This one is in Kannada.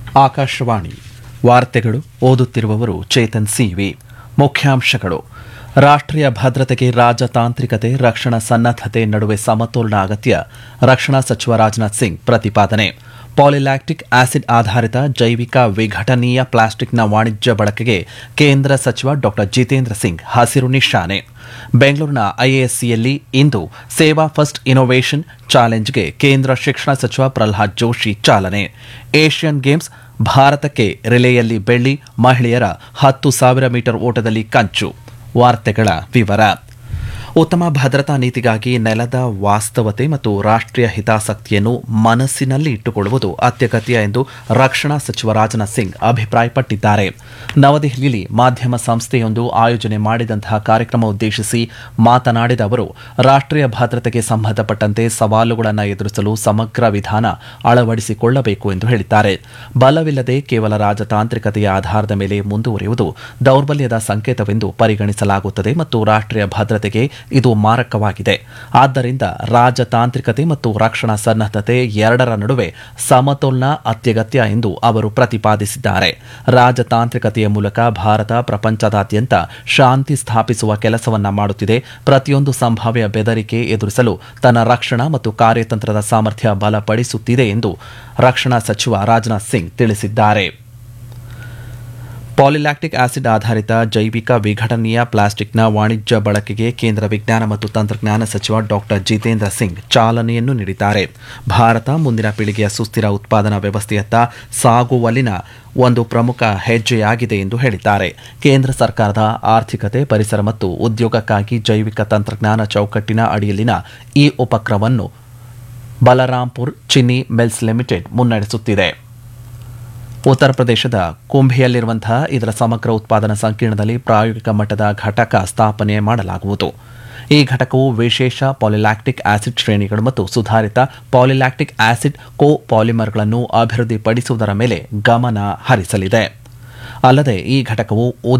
ಆಕಾಶವಾಣಿ ವಾರ್ತೆಗಳು ಓದುತ್ತಿರುವವರು ಚೇತನ್ ಸಿವಿ ಮುಖ್ಯಾಂಶಗಳು ರಾಷ್ಟ್ರೀಯ ಭದ್ರತೆಗೆ ರಾಜತಾಂತ್ರಿಕತೆ ರಕ್ಷಣಾ ಸನ್ನದ್ದತೆ ನಡುವೆ ಸಮತೋಲನ ಅಗತ್ಯ ರಕ್ಷಣಾ ಸಚಿವ ರಾಜನಾಥ್ ಸಿಂಗ್ ಪ್ರತಿಪಾದನೆ ಪಾಲಿಲ್ಯಾಕ್ಟಿಕ್ ಆಸಿಡ್ ಆಧಾರಿತ ಜೈವಿಕ ವಿಘಟನೀಯ ಪ್ಲಾಸ್ಟಿಕ್ನ ವಾಣಿಜ್ಯ ಬಳಕೆಗೆ ಕೇಂದ್ರ ಸಚಿವ ಡಾ ಜಿತೇಂದ್ರ ಸಿಂಗ್ ಹಸಿರು ನಿಶಾನೆ ಬೆಂಗಳೂರಿನ ಐಎಎಸ್ಸಿಯಲ್ಲಿ ಇಂದು ಸೇವಾ ಫಸ್ಟ್ ಇನ್ನೋವೇಷನ್ ಚಾಲೆಂಜ್ಗೆ ಕೇಂದ್ರ ಶಿಕ್ಷಣ ಸಚಿವ ಪ್ರಹ್ಲಾದ್ ಜೋಶಿ ಚಾಲನೆ ಏಷ್ಯನ್ ಗೇಮ್ಸ್ ಭಾರತಕ್ಕೆ ರಿಲೆಯಲ್ಲಿ ಬೆಳ್ಳಿ ಮಹಿಳೆಯರ ಹತ್ತು ಸಾವಿರ ಮೀಟರ್ ಓಟದಲ್ಲಿ ಕಂಚು ವಾರ್ತೆಗಳ ವಿವರ ಉತ್ತಮ ಭದ್ರತಾ ನೀತಿಗಾಗಿ ನೆಲದ ವಾಸ್ತವತೆ ಮತ್ತು ರಾಷ್ಟ್ರೀಯ ಹಿತಾಸಕ್ತಿಯನ್ನು ಮನಸ್ಸಿನಲ್ಲಿ ಇಟ್ಟುಕೊಳ್ಳುವುದು ಅತ್ಯಗತ್ಯ ಎಂದು ರಕ್ಷಣಾ ಸಚಿವ ರಾಜನಾಥ್ ಸಿಂಗ್ ಅಭಿಪ್ರಾಯಪಟ್ಟಿದ್ದಾರೆ ನವದೆಹಲಿಯಲ್ಲಿ ಮಾಧ್ಯಮ ಸಂಸ್ಥೆಯೊಂದು ಆಯೋಜನೆ ಮಾಡಿದಂತಹ ಕಾರ್ಯಕ್ರಮ ಉದ್ದೇಶಿಸಿ ಮಾತನಾಡಿದ ಅವರು ರಾಷ್ಟ್ರೀಯ ಭದ್ರತೆಗೆ ಸಂಬಂಧಪಟ್ಟಂತೆ ಸವಾಲುಗಳನ್ನು ಎದುರಿಸಲು ಸಮಗ್ರ ವಿಧಾನ ಅಳವಡಿಸಿಕೊಳ್ಳಬೇಕು ಎಂದು ಹೇಳಿದ್ದಾರೆ ಬಲವಿಲ್ಲದೆ ಕೇವಲ ರಾಜತಾಂತ್ರಿಕತೆಯ ಆಧಾರದ ಮೇಲೆ ಮುಂದುವರಿಯುವುದು ದೌರ್ಬಲ್ಯದ ಸಂಕೇತವೆಂದು ಪರಿಗಣಿಸಲಾಗುತ್ತದೆ ಮತ್ತು ರಾಷ್ಟ್ರೀಯ ಭದ್ರತೆಗೆ ಇದು ಮಾರಕವಾಗಿದೆ ಆದ್ದರಿಂದ ರಾಜತಾಂತ್ರಿಕತೆ ಮತ್ತು ರಕ್ಷಣಾ ಸನ್ನದ್ದತೆ ಎರಡರ ನಡುವೆ ಸಮತೋಲನ ಅತ್ಯಗತ್ಯ ಎಂದು ಅವರು ಪ್ರತಿಪಾದಿಸಿದ್ದಾರೆ ರಾಜತಾಂತ್ರಿಕತೆಯ ಮೂಲಕ ಭಾರತ ಪ್ರಪಂಚದಾದ್ಯಂತ ಶಾಂತಿ ಸ್ಥಾಪಿಸುವ ಕೆಲಸವನ್ನ ಮಾಡುತ್ತಿದೆ ಪ್ರತಿಯೊಂದು ಸಂಭಾವ್ಯ ಬೆದರಿಕೆ ಎದುರಿಸಲು ತನ್ನ ರಕ್ಷಣಾ ಮತ್ತು ಕಾರ್ಯತಂತ್ರದ ಸಾಮರ್ಥ್ಯ ಬಲಪಡಿಸುತ್ತಿದೆ ಎಂದು ರಕ್ಷಣಾ ಸಚಿವ ರಾಜನಾಥ್ ಸಿಂಗ್ ತಿಳಿಸಿದ್ದಾರೆ ಪಾಲಿಲ್ಯಾಕ್ಟಿಕ್ ಆಸಿಡ್ ಆಧಾರಿತ ಜೈವಿಕ ವಿಘಟನೀಯ ಪ್ಲಾಸ್ಟಿಕ್ನ ವಾಣಿಜ್ಯ ಬಳಕೆಗೆ ಕೇಂದ್ರ ವಿಜ್ಞಾನ ಮತ್ತು ತಂತ್ರಜ್ಞಾನ ಸಚಿವ ಡಾ ಜಿತೇಂದ್ರ ಸಿಂಗ್ ಚಾಲನೆಯನ್ನು ನೀಡಿದ್ದಾರೆ ಭಾರತ ಮುಂದಿನ ಪೀಳಿಗೆಯ ಸುಸ್ಥಿರ ಉತ್ಪಾದನಾ ವ್ಯವಸ್ಥೆಯತ್ತ ಸಾಗುವಲ್ಲಿನ ಒಂದು ಪ್ರಮುಖ ಹೆಜ್ಜೆಯಾಗಿದೆ ಎಂದು ಹೇಳಿದ್ದಾರೆ ಕೇಂದ್ರ ಸರ್ಕಾರದ ಆರ್ಥಿಕತೆ ಪರಿಸರ ಮತ್ತು ಉದ್ಯೋಗಕ್ಕಾಗಿ ಜೈವಿಕ ತಂತ್ರಜ್ಞಾನ ಚೌಕಟ್ಟಿನ ಅಡಿಯಲ್ಲಿನ ಈ ಉಪಕ್ರಮವನ್ನು ಬಲರಾಂಪುರ್ ಚಿನ್ನಿ ಮಿಲ್ಸ್ ಲಿಮಿಟೆಡ್ ಮುನ್ನಡೆಸುತ್ತಿದೆ ಉತ್ತರ ಪ್ರದೇಶದ ಕುಂಭೆಯಲ್ಲಿರುವಂತಹ ಇದರ ಸಮಗ್ರ ಉತ್ಪಾದನಾ ಸಂಕೀರ್ಣದಲ್ಲಿ ಪ್ರಾಯೋಗಿಕ ಮಟ್ಟದ ಘಟಕ ಸ್ಥಾಪನೆ ಮಾಡಲಾಗುವುದು ಈ ಘಟಕವು ವಿಶೇಷ ಪಾಲಿಲ್ಯಾಕ್ಟಿಕ್ ಆಸಿಡ್ ಶ್ರೇಣಿಗಳು ಮತ್ತು ಸುಧಾರಿತ ಪಾಲಿಲ್ಯಾಕ್ಟಿಕ್ ಆಸಿಡ್ ಕೋ ಪಾಲಿಮರ್ಗಳನ್ನು ಅಭಿವೃದ್ಧಿಪಡಿಸುವುದರ ಮೇಲೆ ಗಮನ ಹರಿಸಲಿದೆ ಅಲ್ಲದೆ ಈ ಘಟಕವು